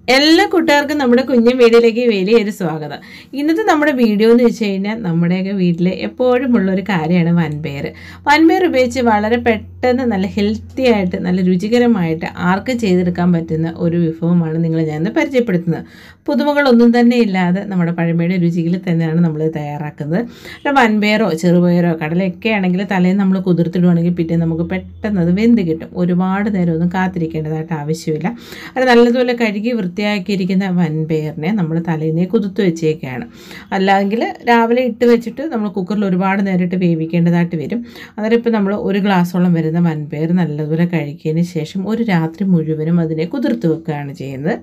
എല്ലാ കൂട്ടുകാർക്കും നമ്മുടെ കുഞ്ഞു വീഡിയോയിലേക്ക് വലിയൊരു സ്വാഗതം ഇന്നത്തെ നമ്മുടെ വീഡിയോ എന്ന് വെച്ച് കഴിഞ്ഞാൽ നമ്മുടെയൊക്കെ വീട്ടിൽ എപ്പോഴും ഉള്ളൊരു കാര്യമാണ് വൻപയർ വൻപയർ ഉപയോഗിച്ച് വളരെ പെട്ടെന്ന് നല്ല ഹെൽത്തി ആയിട്ട് നല്ല രുചികരമായിട്ട് ആർക്കും ചെയ്തെടുക്കാൻ പറ്റുന്ന ഒരു വിഭവമാണ് നിങ്ങൾ ഞാൻ ഇന്ന് പരിചയപ്പെടുത്തുന്നത് പുതുമകളൊന്നും തന്നെ ഇല്ലാതെ നമ്മുടെ പഴമയുടെ രുചിയിൽ തന്നെയാണ് നമ്മൾ തയ്യാറാക്കുന്നത് പിന്നെ വൻപയറോ ചെറുപയറോ കടലയൊക്കെ ആണെങ്കിൽ തലേന്ന് നമ്മൾ കുതിർത്തിടുവാണെങ്കിൽ പിറ്റേ നമുക്ക് പെട്ടെന്ന് അത് വെന്ത് കിട്ടും ഒരുപാട് നേരം ഒന്നും കാത്തിരിക്കേണ്ടതായിട്ട് ആവശ്യമില്ല അത് നല്ലതുപോലെ കഴുകി വൃത്തിയാക്കിയിരിക്കുന്ന വൻപയറിനെ നമ്മൾ തലേന്നേ കുതിർത്ത് വെച്ചേക്കാണ് അല്ലെങ്കിൽ രാവിലെ ഇട്ട് വെച്ചിട്ട് നമ്മൾ കുക്കറിൽ ഒരുപാട് നേരം ഇട്ട് വേവിക്കേണ്ടതായിട്ട് വരും അന്നേരം ഇപ്പോൾ നമ്മൾ ഒരു ഗ്ലാസ്സോളം വരുന്ന വൻപയർ നല്ലതുപോലെ കഴിക്കിയതിന് ശേഷം ഒരു രാത്രി മുഴുവനും അതിനെ കുതിർത്ത് വെക്കുകയാണ് ചെയ്യുന്നത്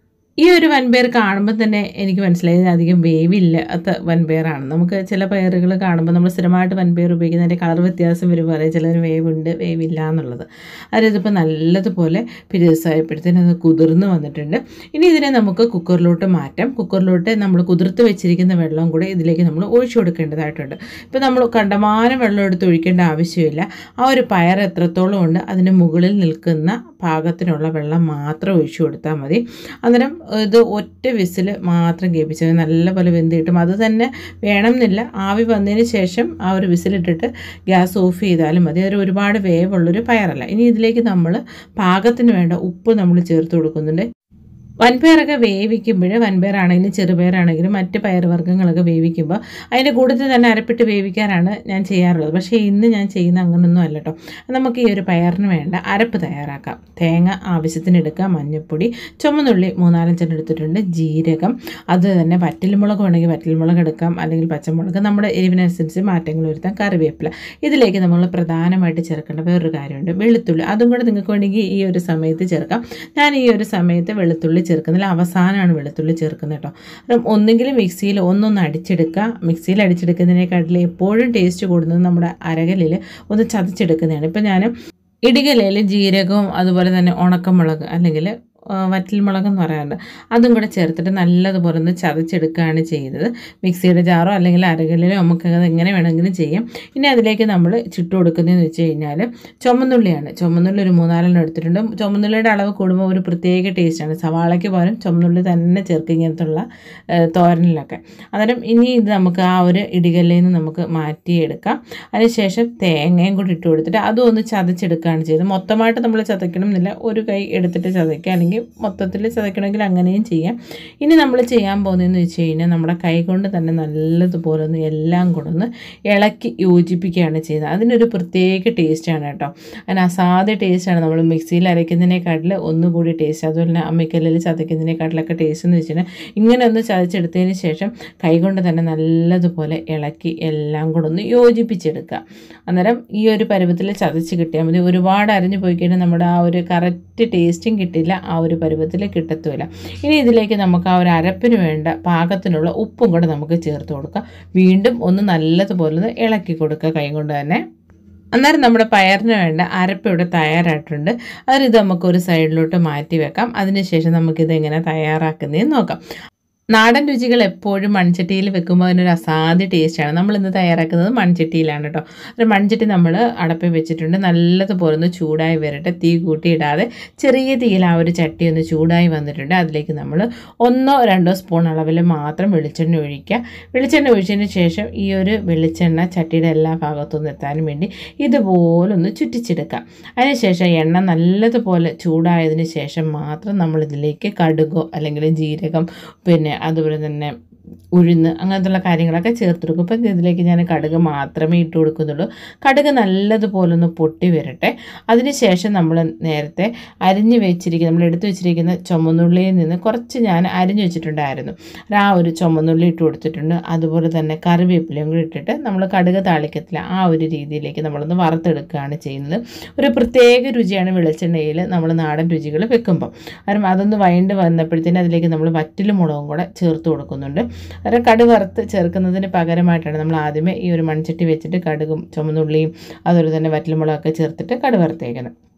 ഈ ഒരു വൻപയർ കാണുമ്പോൾ തന്നെ എനിക്ക് മനസ്സിലായത് അധികം വേവില്ലാത്ത വൻപയറാണ് നമുക്ക് ചില പയറുകൾ കാണുമ്പോൾ നമ്മൾ സ്ഥിരമായിട്ട് വൻപയർ ഉപയോഗിക്കുന്നതിൻ്റെ കളർ വ്യത്യാസം വരുമ്പോൾ അറിയാം ചിലർ വേവുണ്ട് വേവില്ല എന്നുള്ളത് അതായത് ഇതിപ്പോൾ നല്ലതുപോലെ പിരിസായപ്പോഴത്തേനും അത് കുതിർന്ന് വന്നിട്ടുണ്ട് ഇനി ഇതിനെ നമുക്ക് കുക്കറിലോട്ട് മാറ്റാം കുക്കറിലോട്ട് നമ്മൾ കുതിർത്ത് വെച്ചിരിക്കുന്ന വെള്ളം കൂടെ ഇതിലേക്ക് നമ്മൾ ഒഴിച്ചു കൊടുക്കേണ്ടതായിട്ടുണ്ട് ഇപ്പോൾ നമ്മൾ കണ്ടമാനം വെള്ളം എടുത്ത് ഒഴിക്കേണ്ട ആവശ്യമില്ല ആ ഒരു പയർ എത്രത്തോളം ഉണ്ട് അതിന് മുകളിൽ നിൽക്കുന്ന പാകത്തിനുള്ള വെള്ളം മാത്രം ഒഴിച്ചു കൊടുത്താൽ മതി അന്നേരം ഇത് ഒറ്റ വിസിൽ മാത്രം കേൾപ്പിച്ചത് നല്ലപോലെ വെന്ത് കിട്ടും അത് തന്നെ വേണമെന്നില്ല ആവി വന്നതിന് ശേഷം ആ ഒരു വിസിലിട്ടിട്ട് ഗ്യാസ് ഓഫ് ചെയ്താലും മതി അതൊരു ഒരുപാട് വേവുള്ളൊരു പയറല്ല ഇനി ഇതിലേക്ക് നമ്മൾ പാകത്തിന് വേണ്ട ഉപ്പ് നമ്മൾ ചേർത്ത് കൊടുക്കുന്നുണ്ട് വൻപയറൊക്കെ വേവിക്കുമ്പോൾ വൻപയറാണെങ്കിലും ചെറുപയറാണെങ്കിലും മറ്റ് പയറുവർഗ്ഗങ്ങളൊക്കെ വേവിക്കുമ്പോൾ അതിൻ്റെ കൂട്ടത്തിൽ തന്നെ അരപ്പിട്ട് വേവിക്കാറാണ് ഞാൻ ചെയ്യാറുള്ളത് പക്ഷേ ഇന്ന് ഞാൻ ചെയ്യുന്ന അങ്ങനൊന്നും അല്ല കേട്ടോ നമുക്ക് ഈ ഒരു പയറിന് വേണ്ട അരപ്പ് തയ്യാറാക്കാം തേങ്ങ ആവശ്യത്തിന് എടുക്കാം മഞ്ഞൾപ്പൊടി ചുമന്നുള്ളി മൂന്നാലഞ്ചെണ്ണം എടുത്തിട്ടുണ്ട് ജീരകം അത് തന്നെ വറ്റൽമുളക് വേണമെങ്കിൽ വറ്റൽമുളക് എടുക്കാം അല്ലെങ്കിൽ പച്ചമുളക് നമ്മുടെ എരിവിനനുസരിച്ച് മാറ്റങ്ങൾ വരുത്താം കറിവേപ്പില ഇതിലേക്ക് നമ്മൾ പ്രധാനമായിട്ട് ചേർക്കേണ്ട വേറൊരു കാര്യമുണ്ട് വെളുത്തുള്ളി അതും കൂടെ നിങ്ങൾക്ക് വേണമെങ്കിൽ ഈ ഒരു സമയത്ത് ചേർക്കാം ഞാൻ ഈ ഒരു സമയത്ത് വെളുത്തുള്ളി ചേർക്കുന്നില്ല അവസാനമാണ് വെളുത്തുള്ളി ചേർക്കുന്നത് കേട്ടോ അപ്പം ഒന്നുകിൽ മിക്സിയിൽ ഒന്നൊന്ന് അടിച്ചെടുക്കുക മിക്സിയിൽ അടിച്ചെടുക്കുന്നതിനെക്കാട്ടിൽ എപ്പോഴും ടേസ്റ്റ് കൂടുന്നത് നമ്മുടെ അരകലിൽ ഒന്ന് ചതച്ചെടുക്കുന്നതാണ് ഇപ്പം ഞാൻ ഇടികലയിൽ ജീരകവും അതുപോലെ തന്നെ ഉണക്കമുളക് അല്ലെങ്കിൽ വറ്റൽമുളക് എന്ന് പറയാറുണ്ട് അതും കൂടെ ചേർത്തിട്ട് നല്ലതുപോലെ ഒന്ന് ചതച്ചെടുക്കുകയാണ് ചെയ്യുന്നത് മിക്സിയുടെ ജാറോ അല്ലെങ്കിൽ അരകലിലോ നമുക്ക് അത് എങ്ങനെ വേണമെങ്കിലും ചെയ്യാം ഇനി അതിലേക്ക് നമ്മൾ ചുട്ടു കൊടുക്കുന്നതെന്ന് വെച്ച് കഴിഞ്ഞാൽ ചുമന്നുള്ളിയാണ് ചുമന്നുള്ളി ഒരു മൂന്നാലെണ്ണം എടുത്തിട്ടുണ്ട് ചുമന്നുള്ളിയുടെ അളവ് കൂടുമ്പോൾ ഒരു പ്രത്യേക ടേസ്റ്റാണ് സവാളയ്ക്ക് പകരം ചുമന്നുള്ളി തന്നെ ചേർക്കും ഇങ്ങനത്തുള്ള തോരനിലൊക്കെ അന്നേരം ഇനി ഇത് നമുക്ക് ആ ഒരു ഇടികല്ലിൽ നിന്ന് നമുക്ക് മാറ്റിയെടുക്കാം അതിനുശേഷം തേങ്ങയും കൂടി ഇട്ട് കൊടുത്തിട്ട് അതും ഒന്ന് ചതച്ചെടുക്കുകയാണ് ചെയ്തത് മൊത്തമായിട്ട് നമ്മൾ ചതയ്ക്കണം എന്നില്ല ഒരു കൈ എടുത്തിട്ട് ചതയ്ക്കുക അല്ലെങ്കിൽ മൊത്തത്തിൽ ചതയ്ക്കണമെങ്കിൽ അങ്ങനെയും ചെയ്യാം ഇനി നമ്മൾ ചെയ്യാൻ പോകുന്നതെന്ന് വെച്ച് കഴിഞ്ഞാൽ നമ്മുടെ കൈ കൊണ്ട് തന്നെ നല്ലതുപോലെ ഒന്ന് എല്ലാം കൂടെ ഒന്ന് ഇളക്കി യോജിപ്പിക്കുകയാണ് ചെയ്യുന്നത് അതിനൊരു പ്രത്യേക ടേസ്റ്റാണ് കേട്ടോ അതിന് അസാധ്യ ടേസ്റ്റാണ് നമ്മൾ മിക്സിയിൽ അരയ്ക്കുന്നതിനെക്കാട്ടിൽ ഒന്നുകൂടി ടേസ്റ്റ് അതുപോലെ തന്നെ അമ്മിക്കല്ലിൽ ചതയ്ക്കുന്നതിനെക്കാട്ടിലൊക്കെ ടേസ്റ്റ് എന്ന് വെച്ച് കഴിഞ്ഞാൽ ഇങ്ങനെ ഒന്ന് ചതച്ചെടുത്തതിന് ശേഷം കൈകൊണ്ട് തന്നെ നല്ലതുപോലെ ഇളക്കി എല്ലാം കൂടെ ഒന്ന് യോജിപ്പിച്ചെടുക്കുക അന്നേരം ഈ ഒരു പരുവത്തിൽ ചതച്ച് കിട്ടിയാൽ മതി ഒരുപാട് അരഞ്ഞു പോയി കഴിഞ്ഞാൽ നമ്മുടെ ആ ഒരു കറക്റ്റ് ടേസ്റ്റും കിട്ടില്ല ആ ഒരു പരുവത്തിൽ കിട്ടത്തുമില്ല ഇനി ഇതിലേക്ക് നമുക്ക് ആ ഒരു അരപ്പിന് വേണ്ട പാകത്തിനുള്ള ഉപ്പും കൂടെ നമുക്ക് ചേർത്ത് കൊടുക്കാം വീണ്ടും ഒന്ന് നല്ലതുപോലെ ഒന്ന് ഇളക്കി കൊടുക്കുക കൈ കൊണ്ട് തന്നെ അന്നേരം നമ്മുടെ പയറിന് വേണ്ട അരപ്പ് ഇവിടെ തയ്യാറായിട്ടുണ്ട് അതിനിത് നമുക്കൊരു സൈഡിലോട്ട് മാറ്റി വെക്കാം അതിനുശേഷം നമുക്കിത് എങ്ങനെ തയ്യാറാക്കുന്നതെന്ന് നോക്കാം നാടൻ രുചികൾ എപ്പോഴും മൺചട്ടിയിൽ വെക്കുമ്പോൾ അതിനൊരു അസാധ്യ ടേസ്റ്റാണ് നമ്മൾ ഇന്ന് തയ്യാറാക്കുന്നത് മൺചട്ടിയിലാണ് കേട്ടോ ഒരു മൺചട്ടി നമ്മൾ അടപ്പിൽ വെച്ചിട്ടുണ്ട് നല്ലതുപോലെ ഒന്ന് ചൂടായി വരട്ടെ തീ കൂട്ടിയിടാതെ ചെറിയ തീയിൽ ആ ഒരു ചട്ടി ഒന്ന് ചൂടായി വന്നിട്ടുണ്ട് അതിലേക്ക് നമ്മൾ ഒന്നോ രണ്ടോ സ്പൂൺ അളവിൽ മാത്രം വെളിച്ചെണ്ണ ഒഴിക്കുക വെളിച്ചെണ്ണ ഒഴിച്ചതിന് ശേഷം ഈ ഒരു വെളിച്ചെണ്ണ ചട്ടിയുടെ എല്ലാ ഭാഗത്തുനിന്ന് എത്താനും വേണ്ടി ഇതുപോലെ ഒന്ന് ചുറ്റിച്ചെടുക്കുക അതിനുശേഷം എണ്ണ നല്ലതുപോലെ ചൂടായതിന് ശേഷം മാത്രം നമ്മൾ ഇതിലേക്ക് കടുകോ അല്ലെങ്കിൽ ജീരകം പിന്നെ അതുപോലെ തന്നെ ഉഴുന്ന് അങ്ങനത്തുള്ള കാര്യങ്ങളൊക്കെ ചേർത്തെടുക്കും ഇപ്പം ഇതിലേക്ക് ഞാൻ കടുക് മാത്രമേ ഇട്ട് കൊടുക്കുന്നുള്ളൂ കടുക് നല്ലതുപോലെ ഒന്ന് പൊട്ടി വരട്ടെ അതിനുശേഷം നമ്മൾ നേരത്തെ അരിഞ്ഞ് വെച്ചിരിക്കുന്ന നമ്മൾ എടുത്തു വെച്ചിരിക്കുന്ന ചുമന്നുള്ളിയിൽ നിന്ന് കുറച്ച് ഞാൻ അരിഞ്ഞു വെച്ചിട്ടുണ്ടായിരുന്നു ആ ഒരു ചുമന്നുള്ളി ഇട്ട് കൊടുത്തിട്ടുണ്ട് അതുപോലെ തന്നെ കറിവേപ്പിലയും കൂടി ഇട്ടിട്ട് നമ്മൾ കടുക് താളിക്കത്തില്ല ആ ഒരു രീതിയിലേക്ക് നമ്മളൊന്ന് വറുത്തെടുക്കുകയാണ് ചെയ്യുന്നത് ഒരു പ്രത്യേക രുചിയാണ് വെളിച്ചെണ്ണയിൽ നമ്മൾ നാടൻ രുചികൾ വെക്കുമ്പോൾ കാരണം അതൊന്ന് വൈണ്ട് വന്നപ്പോഴത്തേനും അതിലേക്ക് നമ്മൾ വറ്റലുമുളകും കൂടെ ചേർത്ത് കൊടുക്കുന്നുണ്ട് അന്നേരം കടുക് വറുത്ത് ചേർക്കുന്നതിന് പകരമായിട്ടാണ് നമ്മൾ ആദ്യമേ ഈ ഒരു മൺചട്ടി വെച്ചിട്ട് കടുകും ചുമന്നുള്ളിയും അതുപോലെ തന്നെ വറ്റൽമുളകൊക്കെ ചേർത്തിട്ട് കടുക് വറുത്തേക്കുന്നത്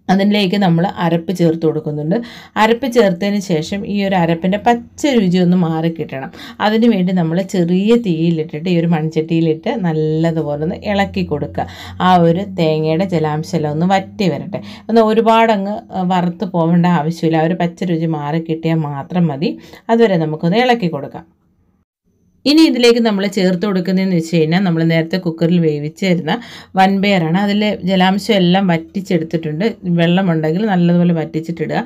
അതിലേക്ക് നമ്മൾ അരപ്പ് ചേർത്ത് കൊടുക്കുന്നുണ്ട് അരപ്പ് ചേർത്തതിന് ശേഷം ഈ ഒരു അരപ്പിൻ്റെ പച്ച രുചി ഒന്ന് മാറി കിട്ടണം അതിന് വേണ്ടി നമ്മൾ ചെറിയ തീയിലിട്ടിട്ട് ഈ ഒരു മൺചട്ടിയിലിട്ട് നല്ലതുപോലെ ഒന്ന് ഇളക്കി കൊടുക്കുക ആ ഒരു തേങ്ങയുടെ ജലാംശമെല്ലാം ഒന്ന് വറ്റി വരട്ടെ ഒന്ന് ഒരുപാടങ്ങ് വറുത്ത് പോകേണ്ട ആവശ്യമില്ല ആ ഒരു പച്ച രുചി മാറി കിട്ടിയാൽ മാത്രം മതി അതുവരെ നമുക്കൊന്ന് ഇളക്കി കൊടുക്കാം ഇനി ഇതിലേക്ക് നമ്മൾ ചേർത്ത് കൊടുക്കുന്നതെന്ന് വെച്ച് കഴിഞ്ഞാൽ നമ്മൾ നേരത്തെ കുക്കറിൽ വേവിച്ച് തരുന്ന വൻപയറാണ് അതിൽ ജലാംശം എല്ലാം വറ്റിച്ചെടുത്തിട്ടുണ്ട് വെള്ളമുണ്ടെങ്കിൽ നല്ലതുപോലെ വറ്റിച്ചിട്ടിടുക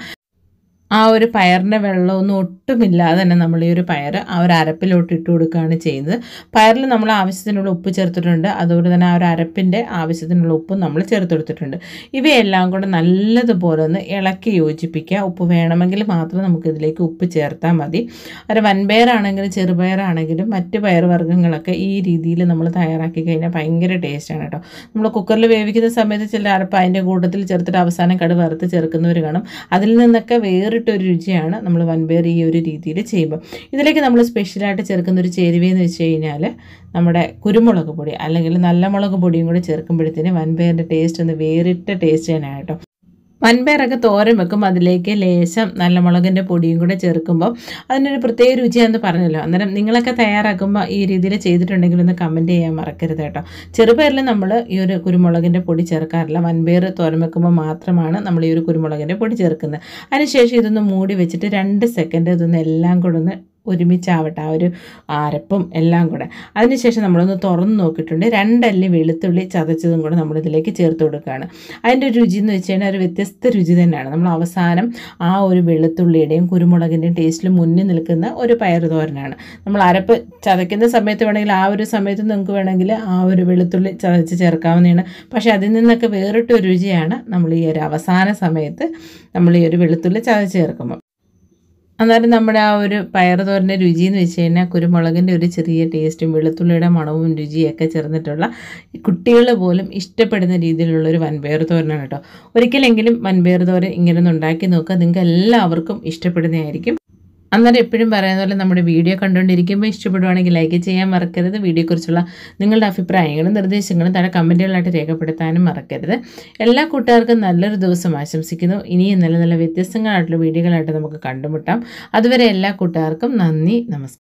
ആ ഒരു പയറിൻ്റെ വെള്ളമൊന്നും ഒട്ടുമില്ലാതെ തന്നെ നമ്മൾ ഈ ഒരു പയർ ആ ഒരു അരപ്പിലോട്ട് ഇട്ട് കൊടുക്കുകയാണ് ചെയ്യുന്നത് പയറിൽ നമ്മൾ ആവശ്യത്തിനുള്ള ഉപ്പ് ചേർത്തിട്ടുണ്ട് അതുപോലെ തന്നെ ആ ഒരു അരപ്പിൻ്റെ ആവശ്യത്തിനുള്ള ഉപ്പും നമ്മൾ ചേർത്ത് കൊടുത്തിട്ടുണ്ട് ഇവയെല്ലാം കൂടെ നല്ലതുപോലെ ഒന്ന് ഇളക്കി യോജിപ്പിക്കുക ഉപ്പ് വേണമെങ്കിൽ മാത്രം നമുക്ക് ഇതിലേക്ക് ഉപ്പ് ചേർത്താൽ മതി ഒരു വൻപയറാണെങ്കിലും ചെറുപയറാണെങ്കിലും മറ്റ് പയറുവർഗ്ഗങ്ങളൊക്കെ ഈ രീതിയിൽ നമ്മൾ തയ്യാറാക്കി കഴിഞ്ഞാൽ ഭയങ്കര ടേസ്റ്റാണ് കേട്ടോ നമ്മൾ കുക്കറിൽ വേവിക്കുന്ന സമയത്ത് ചില അരപ്പ് അതിൻ്റെ കൂട്ടത്തിൽ ചേർത്തിട്ട് അവസാനം കടു വറുത്ത് ചേർക്കുന്നവർ കാണും അതിൽ നിന്നൊക്കെ വേറിട്ടൊരു രുചിയാണ് നമ്മൾ വൻപയർ ഈ ഒരു രീതിയിൽ ചെയ്യുമ്പോൾ ഇതിലേക്ക് നമ്മൾ സ്പെഷ്യലായിട്ട് ചേർക്കുന്ന ഒരു ചേരുവയെന്ന് വെച്ച് കഴിഞ്ഞാൽ നമ്മുടെ കുരുമുളക് പൊടി അല്ലെങ്കിൽ നല്ല മുളക് പൊടിയും കൂടി ചേർക്കുമ്പോഴത്തേന് വൻപയറിൻ്റെ ടേസ്റ്റ് ഒന്ന് വേറിട്ട ടേസ്റ്റ് തന്നെയാണ് കേട്ടോ വൻപയറൊക്കെ തോരൻ വെക്കുമ്പോൾ അതിലേക്ക് ലേശം നല്ല മുളകിൻ്റെ പൊടിയും കൂടെ ചേർക്കുമ്പോൾ അതിനൊരു പ്രത്യേക രുചിയാണെന്ന് പറഞ്ഞല്ലോ അന്നേരം നിങ്ങളൊക്കെ തയ്യാറാക്കുമ്പോൾ ഈ രീതിയിൽ ചെയ്തിട്ടുണ്ടെങ്കിൽ ഒന്ന് കമൻറ്റ് ചെയ്യാൻ മറക്കരുത് കേട്ടോ ചെറുപയറിൽ നമ്മൾ ഈ ഒരു കുരുമുളകിൻ്റെ പൊടി ചേർക്കാറില്ല വൻപയർ തോരൻ വെക്കുമ്പോൾ മാത്രമാണ് നമ്മൾ ഈ ഒരു കുരുമുളകിൻ്റെ പൊടി ചേർക്കുന്നത് അതിനുശേഷം ഇതൊന്ന് മൂടി വെച്ചിട്ട് രണ്ട് സെക്കൻഡ് ഇതൊന്ന് എല്ലാം കൂടെ ഒന്ന് ഒരുമിച്ചാവട്ടെ ആ ഒരു അരപ്പും എല്ലാം കൂടെ അതിനുശേഷം നമ്മളൊന്ന് തുറന്ന് നോക്കിയിട്ടുണ്ട് രണ്ടല്ലി വെളുത്തുള്ളി ചതച്ചതും കൂടെ നമ്മളിതിലേക്ക് ചേർത്ത് കൊടുക്കുകയാണ് അതിൻ്റെ രുചി എന്ന് വെച്ച് കഴിഞ്ഞാൽ ഒരു വ്യത്യസ്ത രുചി തന്നെയാണ് നമ്മൾ അവസാനം ആ ഒരു വെളുത്തുള്ളിയുടെയും കുരുമുളകിൻ്റെയും ടേസ്റ്റിൽ മുന്നിൽ നിൽക്കുന്ന ഒരു പയർ തോരനാണ് നമ്മൾ അരപ്പ് ചതയ്ക്കുന്ന സമയത്ത് വേണമെങ്കിൽ ആ ഒരു സമയത്ത് നിങ്ങൾക്ക് വേണമെങ്കിൽ ആ ഒരു വെളുത്തുള്ളി ചതച്ച് ചേർക്കാവുന്നതാണ് പക്ഷേ അതിൽ നിന്നൊക്കെ വേറിട്ടൊരു രുചിയാണ് നമ്മൾ ഈ ഒരു അവസാന സമയത്ത് നമ്മൾ ഈ ഒരു വെളുത്തുള്ളി ചതച്ച് ചേർക്കുമ്പോൾ അന്നേരം നമ്മുടെ ആ ഒരു പയർ തോരൻ്റെ രുചി എന്ന് വെച്ച് കഴിഞ്ഞാൽ കുരുമുളകിൻ്റെ ഒരു ചെറിയ ടേസ്റ്റും വെളുത്തുള്ളിയുടെ മണവും രുചിയൊക്കെ ചേർന്നിട്ടുള്ള കുട്ടികൾ പോലും ഇഷ്ടപ്പെടുന്ന രീതിയിലുള്ള ഒരു വൻപയർ തോരനാണ് കേട്ടോ ഒരിക്കലെങ്കിലും വൻപയർ തോരൻ ഇങ്ങനെ ഒന്ന് ഉണ്ടാക്കി നോക്കുക നിങ്ങൾക്ക് എല്ലാവർക്കും ഇഷ്ടപ്പെടുന്നതായിരിക്കും അന്നേരം എപ്പോഴും പറയുന്ന പോലെ നമ്മുടെ വീഡിയോ കണ്ടുകൊണ്ടിരിക്കുമ്പോൾ ഇഷ്ടപ്പെടുവാണെങ്കിൽ ലൈക്ക് ചെയ്യാൻ മറക്കരുത് വീഡിയോയെക്കുറിച്ചുള്ള നിങ്ങളുടെ അഭിപ്രായങ്ങളും നിർദ്ദേശങ്ങളും താഴെ കമൻറ്റുകളായിട്ട് രേഖപ്പെടുത്താനും മറക്കരുത് എല്ലാ കൂട്ടുകാർക്കും നല്ലൊരു ദിവസം ആശംസിക്കുന്നു ഇനിയും നല്ല നല്ല വ്യത്യസ്തങ്ങളായിട്ടുള്ള വീഡിയോകളായിട്ട് നമുക്ക് കണ്ടുമുട്ടാം അതുവരെ എല്ലാ കൂട്ടുകാർക്കും നന്ദി നമസ്കാരം